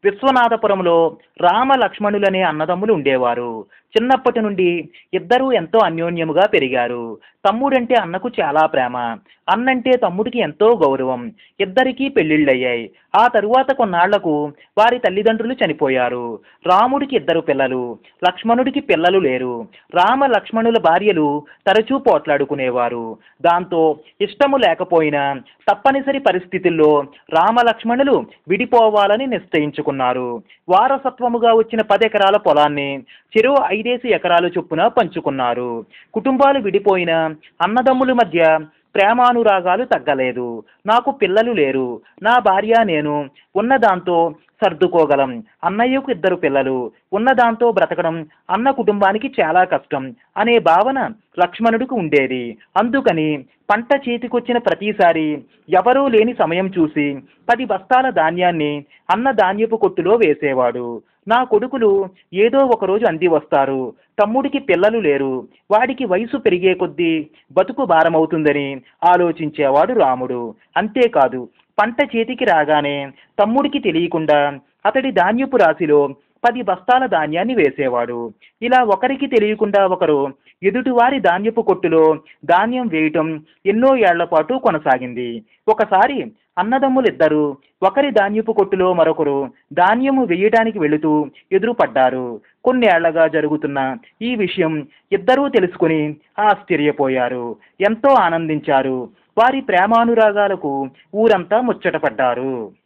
విశ్వనాథపురంలో రామ లక్ష్మణులనే అన్నదమ్ములు ఉండేవారు చిన్నప్పటి నుండి ఇద్దరూ ఎంతో అన్యోన్యముగా పెరిగారు తమ్ముడంటే అన్నకు చాలా ప్రేమ అన్నంటే తమ్ముడికి ఎంతో గౌరవం ఇద్దరికీ పెళ్లిళ్ళయ్యాయి ఆ తరువాత కొన్నాళ్లకు వారి తల్లిదండ్రులు చనిపోయారు రాముడికి ఇద్దరు పిల్లలు లక్ష్మణుడికి పిల్లలు లేరు రామ లక్ష్మణుల భార్యలు తరచూ పోట్లాడుకునేవారు దాంతో ఇష్టము లేకపోయినా తప్పనిసరి పరిస్థితుల్లో రామ లక్ష్మణులు విడిపోవాలని నిశ్చయించుకున్నారు వారసత్వముగా వచ్చిన పది ఎకరాల పొలాన్ని చెరువు ఐదేసి ఎకరాలు చొప్పున పంచుకున్నారు కుటుంబాలు విడిపోయిన అన్నదమ్ముల మధ్య ప్రేమానురాగాలు తగ్గలేదు నాకు పిల్లలు లేరు నా భార్య నేను ఉన్నదాంతో సర్దుకోగలం అన్నయ్యకు ఇద్దరు పిల్లలు ఉన్నదాంతో బ్రతకడం అన్న కుటుంబానికి చాలా కష్టం అనే భావన లక్ష్మణుడికి ఉండేది అందుకని పంట చేతికొచ్చిన ప్రతిసారి ఎవరూ లేని సమయం చూసి పది బస్తాల ధాన్యాన్ని అన్న ధాన్యపు కొట్టులో వేసేవాడు నా కొడుకులు ఏదో ఒక రోజు అంది వస్తారు తమ్ముడికి పిల్లలు లేరు వాడికి వయసు పెరిగే కొద్దీ బతుకు భారమవుతుందని ఆలోచించేవాడు రాముడు అంతేకాదు పంట చేతికి రాగానే తమ్ముడికి తెలియకుండా అతడి ధాన్యపు రాశిలో పది బస్తాల ధాన్యాన్ని వేసేవాడు ఇలా ఒకరికి తెలియకుండా ఒకరు ఎదుటివారి ధాన్యపు కొట్టులో ధాన్యం వేయటం ఎన్నో ఏళ్ల పాటు కొనసాగింది ఒకసారి అన్నదమ్ములిద్దరూ ఒకరి ధాన్యపు కొట్టులో మరొకరు ధాన్యము వేయటానికి వెళుతూ ఎదురుపడ్డారు కొన్నేళ్లగా జరుగుతున్న ఈ విషయం ఇద్దరూ తెలుసుకుని ఆశ్చర్యపోయారు ఎంతో ఆనందించారు వారి ప్రేమానురాగాలకు ఊరంతా ముచ్చటపడ్డారు